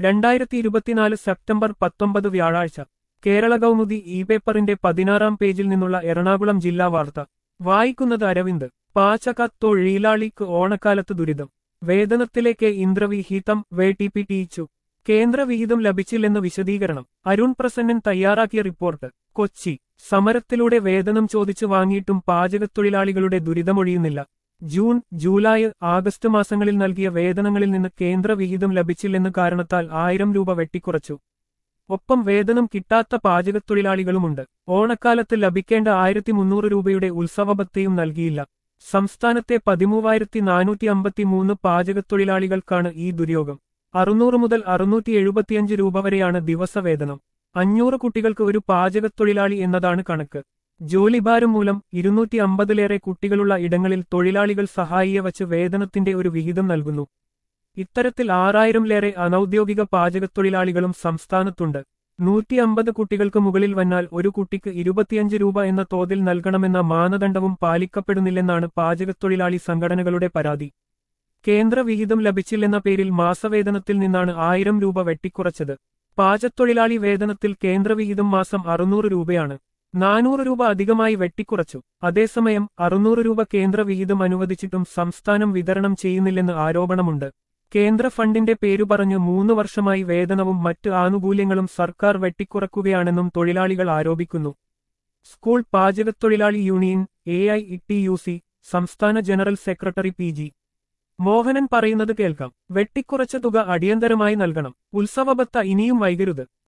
രണ്ടായിരത്തി ഇരുപത്തിനാല് സെപ്റ്റംബർ പത്തൊമ്പത് വ്യാഴാഴ്ച കേരള കൗമുദി ഇ പേപ്പറിന്റെ പതിനാറാം പേജിൽ നിന്നുള്ള എറണാകുളം ജില്ലാ വാർത്ത വായിക്കുന്നത് അരവിന്ദ് പാചകത്തൊഴിലാളിക്ക് ഓണക്കാലത്ത് ദുരിതം വേതനത്തിലേക്ക് ഇന്ദ്രവിഹിതം വേട്ടിപ്പിട്ടിയിച്ചു കേന്ദ്രവിഹിതം ലഭിച്ചില്ലെന്ന് വിശദീകരണം അരുൺ പ്രസന്നൻ തയ്യാറാക്കിയ റിപ്പോർട്ട് കൊച്ചി സമരത്തിലൂടെ വേതനം ചോദിച്ചു വാങ്ങിയിട്ടും പാചകത്തൊഴിലാളികളുടെ ദുരിതമൊഴിയുന്നില്ല ജൂൺ ജൂലൈ ആഗസ്റ്റ് മാസങ്ങളിൽ നൽകിയ വേതനങ്ങളിൽ നിന്ന് കേന്ദ്രവിഹിതം ലഭിച്ചില്ലെന്ന് കാരണത്താൽ ആയിരം രൂപ വെട്ടിക്കുറച്ചു ഒപ്പം വേതനം കിട്ടാത്ത പാചകത്തൊഴിലാളികളുമുണ്ട് ഓണക്കാലത്ത് ലഭിക്കേണ്ട ആയിരത്തി മുന്നൂറ് രൂപയുടെ ഉത്സവബത്തയും നൽകിയില്ല സംസ്ഥാനത്തെ പതിമൂവായിരത്തി നാനൂറ്റി അമ്പത്തിമൂന്ന് പാചകത്തൊഴിലാളികൾക്കാണ് ഈ ദുര്യോഗം അറുന്നൂറ് മുതൽ അറുന്നൂറ്റി എഴുപത്തിയഞ്ച് രൂപ വരെയാണ് ദിവസവേതനം അഞ്ഞൂറ് കുട്ടികൾക്ക് ഒരു പാചകത്തൊഴിലാളി എന്നതാണ് കണക്ക് ജോലിഭാരം മൂലം ഇരുന്നൂറ്റി അമ്പതിലേറെ കുട്ടികളുള്ള ഇടങ്ങളിൽ തൊഴിലാളികൾ സഹായിയെ വച്ച് വേതനത്തിന്റെ ഒരു വിഹിതം നൽകുന്നു ഇത്തരത്തിൽ ആറായിരംലേറെ അനൌദ്യോഗിക പാചകത്തൊഴിലാളികളും സംസ്ഥാനത്തുണ്ട് നൂറ്റി അമ്പത് കുട്ടികൾക്ക് മുകളിൽ വന്നാൽ ഒരു കുട്ടിക്ക് ഇരുപത്തിയഞ്ച് രൂപ എന്ന തോതിൽ നൽകണമെന്ന മാനദണ്ഡവും പാലിക്കപ്പെടുന്നില്ലെന്നാണ് പാചകത്തൊഴിലാളി സംഘടനകളുടെ പരാതി കേന്ദ്ര വിഹിതം ലഭിച്ചില്ലെന്ന പേരിൽ മാസവേതനത്തിൽ നിന്നാണ് ആയിരം രൂപ വെട്ടിക്കുറച്ചത് പാചത്തൊഴിലാളി വേതനത്തിൽ കേന്ദ്രവിഹിതം മാസം അറുന്നൂറ് രൂപയാണ് നാനൂറ് രൂപ അധികമായി വെട്ടിക്കുറച്ചു അതേസമയം അറുന്നൂറ് രൂപ കേന്ദ്രവിഹിതം അനുവദിച്ചിട്ടും സംസ്ഥാനം വിതരണം ചെയ്യുന്നില്ലെന്ന് ആരോപണമുണ്ട് കേന്ദ്ര ഫണ്ടിന്റെ പേരു പറഞ്ഞു മൂന്ന് വർഷമായി വേതനവും മറ്റ് ആനുകൂല്യങ്ങളും സർക്കാർ വെട്ടിക്കുറക്കുകയാണെന്നും തൊഴിലാളികൾ ആരോപിക്കുന്നു സ്കൂൾ പാചകത്തൊഴിലാളി union A I T U C സംസ്ഥാന general secretary P G Mohanan പറയുന്നത് കേൾക്കാം വെട്ടിക്കുറച്ച തുക അടിയന്തരമായി നൽകണം ഉത്സവബത്ത ഇനിയും വൈകരുത്